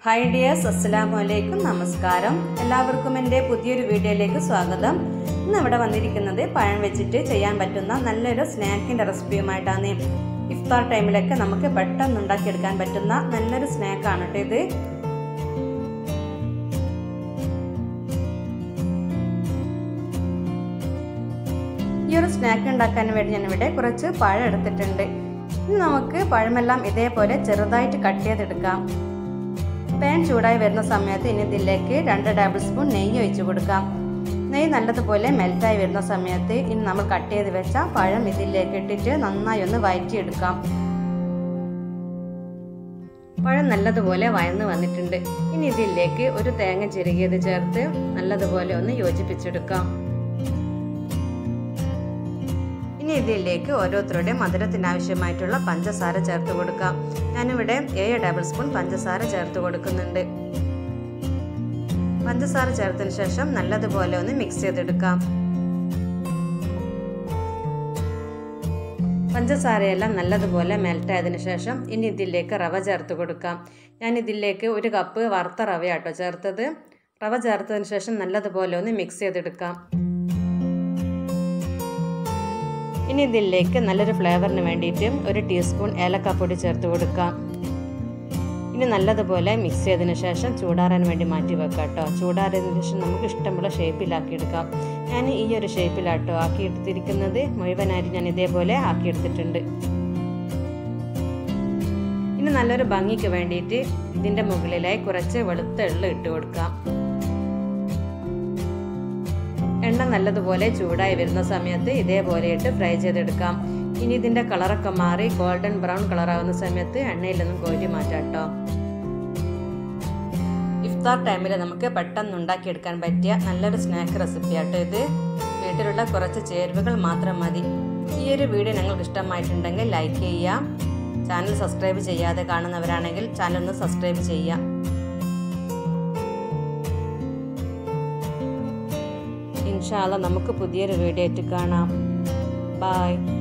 hi dears അസ്സലാമു അലൈക്കും നമസ്കാരം എല്ലാവർക്കും എൻ്റെ പുതിയൊരു വീഡിയോയിലേക്ക് സ്വാഗതം ഇന്ന് ഇവിടെ വന്നിരിക്കുന്നത് പഴം വെച്ചിട്ട് ചെയ്യാൻ പറ്റുന്ന നല്ലൊരു സ്നാക്കിൻ്റെ റെസിപ്പിയുമായിട്ടാണ് ഇഫ്താർ ടൈമിലൊക്കെ നമുക്ക് പെട്ടെന്ന് ഉണ്ടാക്കിയെടുക്കാൻ പറ്റുന്ന നല്ലൊരു സ്നാക്കാണ് കേട്ടോ ഇത് ഈ ഒരു സ്നാക്ക് ഉണ്ടാക്കാൻ വേണ്ടി ഞാനിവിടെ കുറച്ച് പഴം എടുത്തിട്ടുണ്ട് ഇനി നമുക്ക് പഴമെല്ലാം ഇതേപോലെ ചെറുതായിട്ട് കട്ട് ചെയ്തെടുക്കാം പാൻ ചൂടായി വരുന്ന സമയത്ത് ഇനി ഇതിലേക്ക് രണ്ട് ടേബിൾ സ്പൂൺ നെയ്യ് ഒഴിച്ചു കൊടുക്കാം നെയ്യ് നല്ലതുപോലെ മെൽറ്റായി വരുന്ന സമയത്ത് ഇനി നമ്മൾ കട്ട് ചെയ്ത് വെച്ച പഴം ഇതിലേക്ക് ഇട്ടിട്ട് നന്നായി ഒന്ന് വയറ്റിയെടുക്കാം പഴം നല്ലതുപോലെ വയന്ന് വന്നിട്ടുണ്ട് ഇനി ഇതിലേക്ക് ഒരു തേങ്ങ ചിരുകിയത് ചേർത്ത് നല്ലതുപോലെ ഒന്ന് യോജിപ്പിച്ചെടുക്കാം ഇനി ഇതിലേക്ക് ഓരോരുത്തരുടെയും മധുരത്തിന് ആവശ്യമായിട്ടുള്ള പഞ്ചസാര ചേർത്ത് കൊടുക്കാം ഞാനിവിടെ ഏഴ് ടേബിൾ സ്പൂൺ പഞ്ചസാര ചേർത്ത് കൊടുക്കുന്നുണ്ട് പഞ്ചസാര ചേർത്തതിന് ശേഷം നല്ലതുപോലെ ഒന്ന് മിക്സ് ചെയ്തെടുക്കാം പഞ്ചസാരയെല്ലാം നല്ലതുപോലെ മെൽറ്റായതിനു ശേഷം ഇനി ഇതിലേക്ക് റവ ചേർത്ത് കൊടുക്കാം ഞാൻ ഇതിലേക്ക് ഒരു കപ്പ് വറുത്ത റവയാട്ടോ ചേർത്തത് റവ ചേർത്തതിന് ശേഷം നല്ലതുപോലെ ഒന്ന് മിക്സ് ചെയ്തെടുക്കാം ഇനി ഇതിലേക്ക് നല്ലൊരു ഫ്ലേവറിന് വേണ്ടിയിട്ട് ഒരു ടീസ്പൂൺ ഏലക്കാപ്പൊടി ചേർത്ത് കൊടുക്കാം ഇനി നല്ലതുപോലെ മിക്സ് ചെയ്തതിന് ശേഷം ചൂടാറാൻ വേണ്ടി മാറ്റി വെക്കാം കേട്ടോ ചൂടാറിയതിന് ശേഷം നമുക്ക് ഇഷ്ടമുള്ള ഷേപ്പിലാക്കി എടുക്കാം ഞാൻ ഈ ഒരു ഷേപ്പിലാട്ടോ ആക്കി എടുത്തിരിക്കുന്നത് മുഴുവനായിട്ട് ഞാൻ ഇതേപോലെ ആക്കിയെടുത്തിട്ടുണ്ട് ഇനി നല്ലൊരു ഭംഗിക്ക് വേണ്ടിയിട്ട് ഇതിൻ്റെ മുകളിലായി കുറച്ച് വെളുത്ത എള്ള് ഇട്ട് കൊടുക്കാം എണ്ണ നല്ലതുപോലെ ചൂടായി വരുന്ന സമയത്ത് ഇതേപോലെ ഇട്ട് ഫ്രൈ ചെയ്തെടുക്കാം ഇനി ഇതിൻ്റെ കളറൊക്കെ മാറി ഗോൾഡൻ ബ്രൗൺ കളറാവുന്ന സമയത്ത് എണ്ണയിൽ നിന്നും കോരി മാറ്റാം കേട്ടോ ഇഫ്താർ ടൈമിൽ നമുക്ക് പെട്ടെന്ന് ഉണ്ടാക്കിയെടുക്കാൻ പറ്റിയ നല്ലൊരു സ്നാക്ക് റെസിപ്പി ആട്ടോ ഇത് വീട്ടിലുള്ള കുറച്ച് ചേരുവകൾ മാത്രം മതി ഈ ഒരു വീഡിയോ നിങ്ങൾക്ക് ഇഷ്ടമായിട്ടുണ്ടെങ്കിൽ ലൈക്ക് ചെയ്യുക ചാനൽ സബ്സ്ക്രൈബ് ചെയ്യാതെ കാണുന്നവരാണെങ്കിൽ ചാനൽ ഒന്ന് സബ്സ്ക്രൈബ് ചെയ്യുക ഇൻഷാല്ല നമുക്ക് പുതിയൊരു വീഡിയോ ആയിട്ട് കാണാം ബായ്